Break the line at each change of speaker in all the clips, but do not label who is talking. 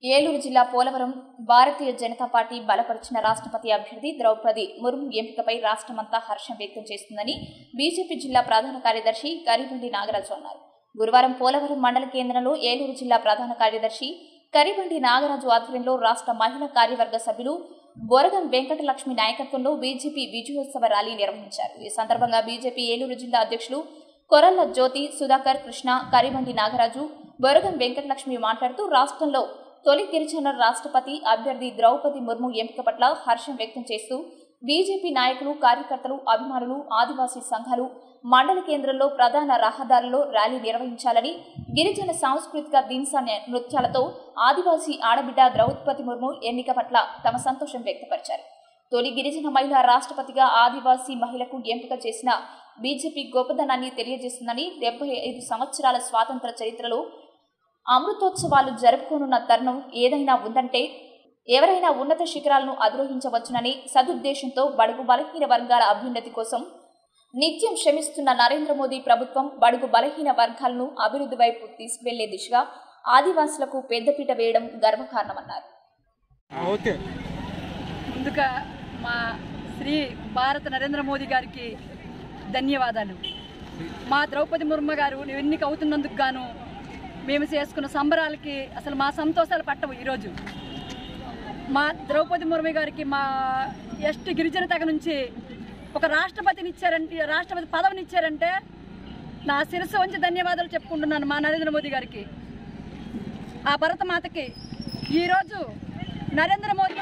ఏలూరు జిల్లా పోలవరం భారతీయ జనతా పార్టీ బలపరిచిన రాష్ట్రపతి అభ్యర్థి ద్రౌపది ముర్ము ఎంపికపై రాష్ట్రమంతా హర్షం వ్యక్తం చేస్తుందని బీజేపీ జిల్లా ప్రధాన కార్యదర్శి కరిబండి నాగరాజు అన్నారు గురువారం పోలవరం మండల కేంద్రంలో ఏలూరు జిల్లా ప్రధాన కార్యదర్శి కరిబండి నాగరాజు ఆధ్వర్యంలో రాష్ట్ర మహిళా కార్యవర్గ సభ్యులు బొరగం వెంకటలక్ష్మి నాయకత్వంలో బీజేపీ విజయోత్సవ ర్యాలీ నిర్వహించారు ఈ సందర్భంగా బీజేపీ ఏలూరు జిల్లా అధ్యక్షులు కొరల్ల జ్యోతి సుధాకర్ కృష్ణ కరిబండి నాగరాజు బొరగం వెంకటలక్ష్మి మాట్లాడుతూ రాష్ట్రంలో తొలి గిరిజన రాష్ట్రపతి అభ్యర్థి ద్రౌపది ముర్ము ఎంపిక పట్ల హర్షం వ్యక్తం చేస్తూ బీజేపీ నాయకులు కార్యకర్తలు అభిమానులు ఆదివాసీ సంఘాలు మండల కేంద్రంలో ప్రధాన రహదారుల్లో ర్యాలీ నిర్వహించాలని గిరిజన సాంస్కృతిక దింస నృత్యాలతో ఆదివాసీ ఆడబిడ్డ ద్రౌపది ముర్ము ఎన్నిక పట్ల తమ సంతోషం వ్యక్తపరిచారు తొలి గిరిజన మహిళ రాష్ట్రపతిగా ఆదివాసీ మహిళకు ఎంపిక చేసిన బీజేపీ గొప్పదనాన్ని తెలియజేస్తుందని డెబ్బై ఐదు సంవత్సరాల స్వాతంత్ర చరిత్రలో అమృతోత్సవాలు జరుపుకోనున్న తరుణం ఏదైనా ఉందంటే ఎవరైనా ఉన్నత శిఖరాలను అధిరోహించవచ్చునని సదుద్దేశంతో బడుగు బలహీన వర్గాల అభ్యున్నతి కోసం నిత్యం శ్రమిస్తున్న నరేంద్ర మోదీ ప్రభుత్వం బడుగు బలహీన వర్గాలను అభివృద్ధి వైపు తీసుకువెళ్లే దిశగా ఆదివాసులకు పెద్దపీట వేయడం గర్వకారణమన్నారు
ఓకే
ముందుగా మా శ్రీ భారత నరేంద్ర మోదీ గారికి ధన్యవాదాలు మా ద్రౌపది ముర్మ గారు ఎన్నిక అవుతున్నందుకు గాను మేము చేసుకున్న సంబరాలకి అసలు మా సంతోషాలు పట్టవు ఈరోజు మా ద్రౌపది ముర్ము గారికి మా ఎస్టీ గిరిజన తెగ నుంచి ఒక రాష్ట్రపతిని ఇచ్చారంటే రాష్ట్రపతి పదవిని ఇచ్చారంటే నా శిరస్సు వంచి ధన్యవాదాలు చెప్పుకుంటున్నాను మా నరేంద్ర మోదీ గారికి ఆ భరతమాతకి ఈరోజు నరేంద్ర మోదీ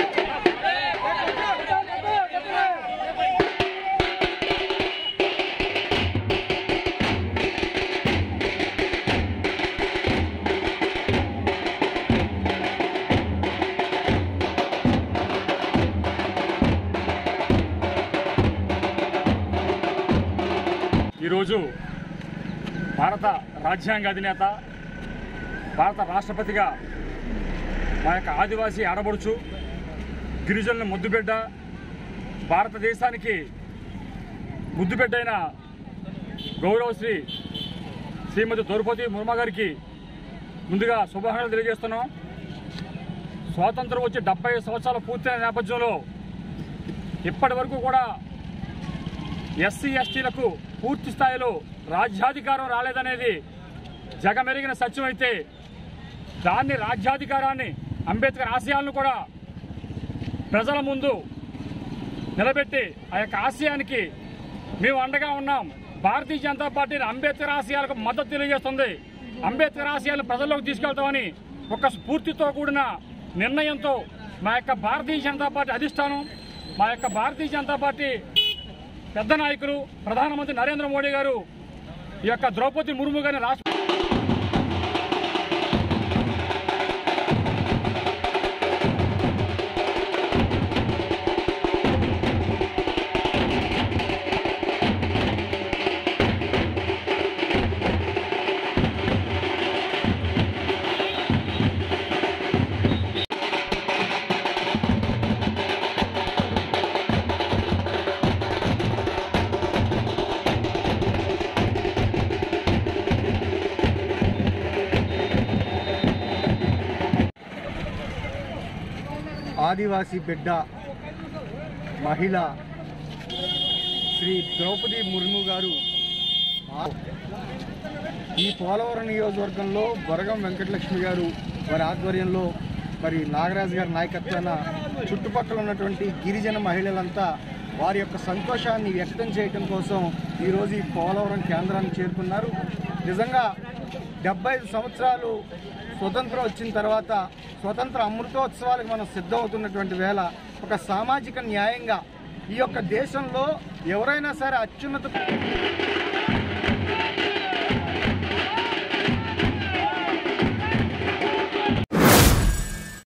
ఈరోజు భారత రాజ్యాంగ అధినేత భారత రాష్ట్రపతిగా మా యొక్క ఆదివాసీ ఆడబడుచు గిరిజనుల ముద్దుబిడ్డ భారతదేశానికి ముద్దుబిడ్డైన గౌరవశ్రీ శ్రీమతి ద్రౌపది ముర్మ గారికి ముందుగా శుభాకాంక్షలు తెలియజేస్తున్నాం స్వాతంత్రం వచ్చి డెబ్బై సంవత్సరాలు పూర్తయిన నేపథ్యంలో ఇప్పటి వరకు కూడా ఎస్సీ ఎస్టీలకు పూర్తి స్థాయిలో రాజ్యాధికారం రాలేదనేది జగమెరిగిన సత్యం అయితే దాన్ని రాజ్యాధికారాన్ని అంబేద్కర్ ఆశయాలను కూడా ప్రజల ముందు నిలబెట్టి ఆ యొక్క ఆశయానికి మేము అండగా ఉన్నాం భారతీయ జనతా పార్టీ అంబేద్కర్ ఆశయాలకు మద్దతు తెలియజేస్తుంది అంబేద్కర్ ఆశయాలను ప్రజల్లోకి తీసుకెళ్తామని ఒక స్ఫూర్తితో కూడిన నిర్ణయంతో మా యొక్క భారతీయ జనతా పార్టీ అధిష్టానం మా యొక్క భారతీయ జనతా పార్టీ పెద్ద నాయకులు ప్రధానమంత్రి నరేంద్ర మోడీ గారు ఈ యొక్క ద్రౌపది ముర్ము గారిని రాష్ట్ర
ఆదివాసీ బిడ్డ మహిళ శ్రీ ద్రౌపది ముర్ము గారు ఆ- ఈ పోలవరం నియోజకవర్గంలో బొరగం వెంకటలక్ష్మి గారు వారి ఆధ్వర్యంలో మరి నాగరాజు గారి నాయకత్వాన చుట్టుపక్కల ఉన్నటువంటి గిరిజన మహిళలంతా వారి యొక్క సంతోషాన్ని వ్యక్తం చేయడం కోసం ఈరోజు ఈ పోలవరం కేంద్రాన్ని చేరుకున్నారు నిజంగా డెబ్బై ఐదు సంవత్సరాలు స్వతంత్రం వచ్చిన తర్వాత స్వతంత్ర అమృతోత్సవాలకు మనం సిద్ధమవుతున్నటువంటి వేళ ఒక సామాజిక న్యాయంగా ఈ యొక్క దేశంలో ఎవరైనా సరే అత్యున్నత